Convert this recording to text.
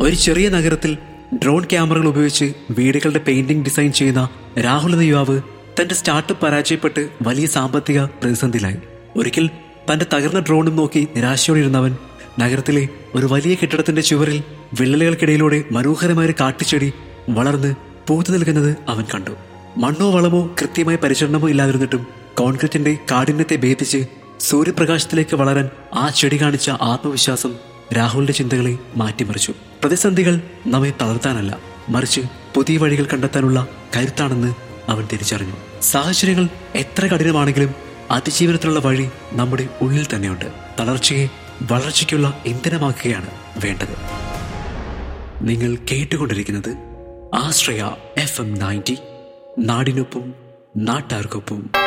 ഒരു ചെറിയ നഗരത്തിൽ ഡ്രോൺ ക്യാമറകൾ ഉപയോഗിച്ച് വീടുകളുടെ പെയിന്റിംഗ് ഡിസൈൻ ചെയ്യുന്ന രാഹുൽ എന്ന യുവാവ് തന്റെ സ്റ്റാർട്ടപ്പ് പരാജയപ്പെട്ട് വലിയ സാമ്പത്തിക പ്രതിസന്ധിയിലായി ഒരിക്കൽ തന്റെ തകർന്ന ഡ്രോണും നോക്കി നിരാശയോടെ ഇരുന്നവൻ നഗരത്തിലെ ഒരു വലിയ കെട്ടിടത്തിന്റെ ചുവരിൽ വിള്ളലുകൾക്കിടയിലൂടെ മനോഹരമായ ഒരു കാട്ടുചെടി വളർന്ന് പൂത്തു നിൽക്കുന്നത് അവൻ കണ്ടു മണ്ണോ വളമോ കൃത്യമായ പരിചരണമോ ഇല്ലാതിരുന്നിട്ടും കോൺക്രീറ്റിന്റെ കാഠിന്യത്തെ ഭേദിച്ച് സൂര്യപ്രകാശത്തിലേക്ക് വളരാൻ ആ ചെടി കാണിച്ച ആത്മവിശ്വാസം രാഹുലിന്റെ ചിന്തകളെ മാറ്റിമറിച്ചു പ്രതിസന്ധികൾ നമ്മെ തളർത്താനല്ല മറിച്ച് പുതിയ വഴികൾ കണ്ടെത്താനുള്ള കരുത്താണെന്ന് അവൻ തിരിച്ചറിഞ്ഞു സാഹചര്യങ്ങൾ എത്ര കഠിനമാണെങ്കിലും അതിജീവനത്തിലുള്ള വഴി നമ്മുടെ ഉള്ളിൽ തന്നെയുണ്ട് തളർച്ചയെ വളർച്ചയ്ക്കുള്ള ഇന്ധനമാക്കുകയാണ് വേണ്ടത് നിങ്ങൾ കേട്ടുകൊണ്ടിരിക്കുന്നത് ആശ്രയ എഫ് എം നയൻറ്റി നാടിനൊപ്പം നാട്ടാർക്കൊപ്പം